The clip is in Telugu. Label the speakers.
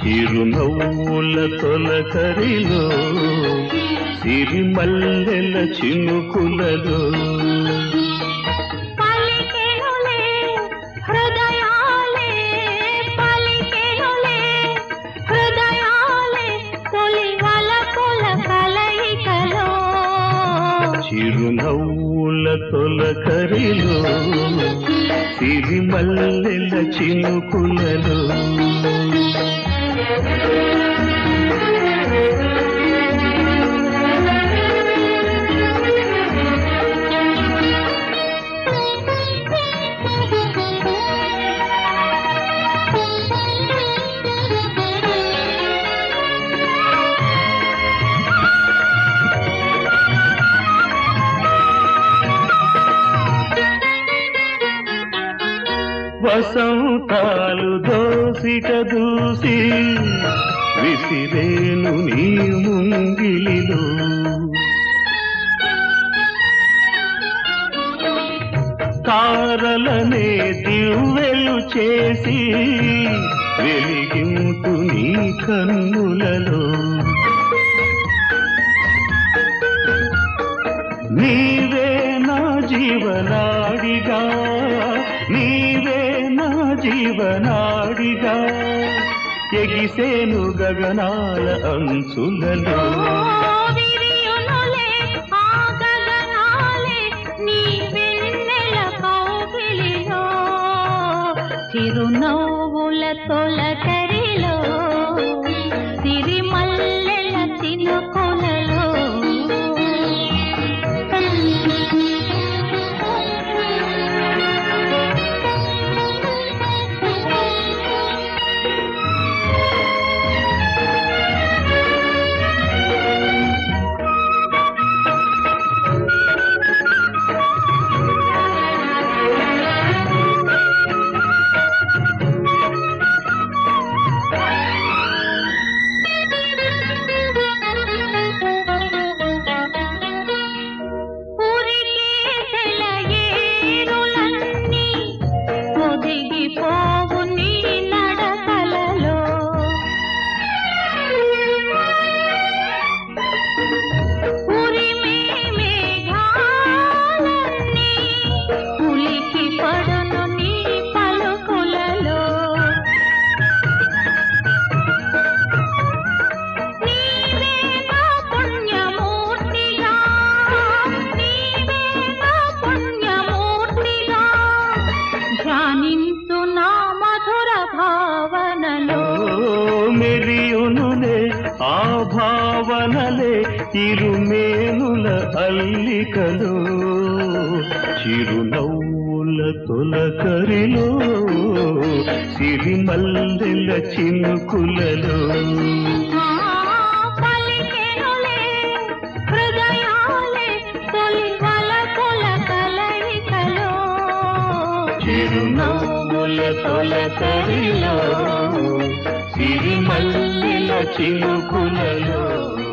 Speaker 1: చిరునవ్వుల తొలకరిలో సిరిమల్లెల చినుకులలో
Speaker 2: పలికెనులే హృదయాలే పలికెనులే హృదయాలే తొలి వలపుల కలయికలో
Speaker 1: చిరునవ్వుల తొలకరిలో సిరిమల్లెల చినుకులలో వసంతాలు దోసిక దూసి విసిరేను నీ ముంగిలిలో తారలనే దివ్వెలు చేసి వెలిగింటు నీ కన్నులలో నీవే నా జీవనాడిగా నీవే నా జీవనాడిగా ఎగిసేను గగనాల అంచులలో
Speaker 2: విరియునులే ఆ గగనాలే నీ వెన్నెల కౌగిలిలో చిరునవ్వుల తొలకరిలో సిరిమల్లెల చినుకులలో ఉరికేసెల ఏరులన్నీ ఒదిగిపోవు నీ నడకలలో ఉరిమే మేఘాలన్నీ ఉలికి పడును నీ పలుకులలో నీవే నా పుణ్యమూర్తిగా నీవే నా పుణ్యమూర్తిగా ధ్యానించు నా మధుర భావనలో
Speaker 1: మెరియునులే ఆ భావనలే ఇరుమేనుల అల్లికలో చిరునవ్వుల తొలకరిలో సిరిమల్లెల చినుకులలో
Speaker 2: ఆ పలికెనులే హృదయాలే తొలి వలపుల కలయికలో
Speaker 1: చిరునవ్వుల తొలకరిలో సిరిమల్లెల చినుకులలో